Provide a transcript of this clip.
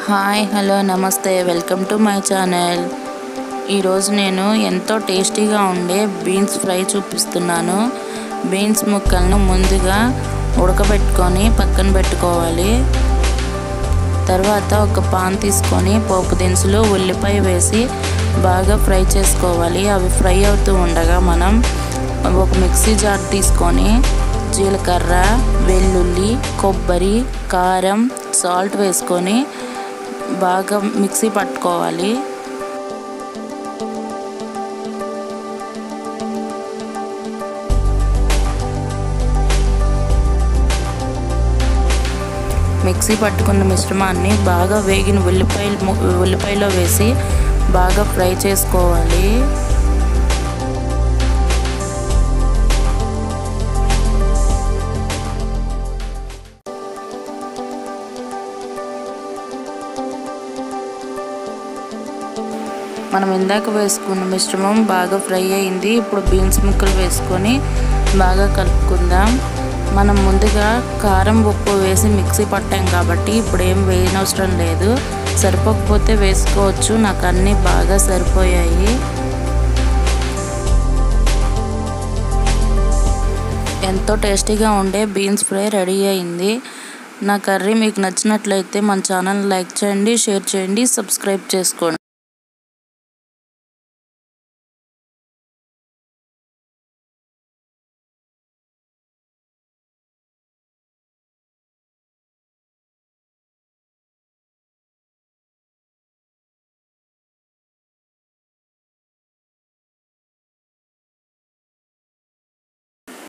hi hello నమస్తే welcome to my channel ఈరోజు నేను ఎంతో టేస్టీగా ఉండే బీన్స్ ఫ్రై చూపిస్తున్నాను బీన్స్ ముక్కలను ముందుగా ఉడకబెట్టుకొని పక్కన పెట్టుకోవాలి తర్వాత ఒక పాన్ తీసుకొని పోపు దినుసులు ఉల్లిపాయ వేసి బాగా ఫ్రై చేసుకోవాలి అవి ఫ్రై అవుతూ ఉండగా మనం ఒక మిక్సీ జార్ తీసుకొని జీలకర్ర వెల్లుల్లి కొబ్బరి కారం సాల్ట్ వేసుకొని బాగా మిక్సీ పట్టుకోవాలి మిక్సీ పట్టుకున్న మిశ్రమాన్ని బాగా వేగిన ఉల్లిపాయలు ఉల్లిపాయలో వేసి బాగా ఫ్రై చేసుకోవాలి మనం ఇందాక వేసుకున్న మిశ్రమం బాగా ఫ్రై అయింది ఇప్పుడు బీన్స్ ముక్కలు వేసుకొని బాగా కలుపుకుందాం మనం ముందుగా కారం ఉప్పు వేసి మిక్సీ పట్టాం కాబట్టి ఇప్పుడు ఏం వేయనవసరం లేదు సరిపోకపోతే వేసుకోవచ్చు నాకు అన్నీ బాగా సరిపోయాయి ఎంతో టేస్టీగా ఉండే బీన్స్ ఫ్రై రెడీ అయింది నా కర్రీ మీకు నచ్చినట్లయితే మన ఛానల్ లైక్ చేయండి షేర్ చేయండి సబ్స్క్రైబ్ చేసుకోండి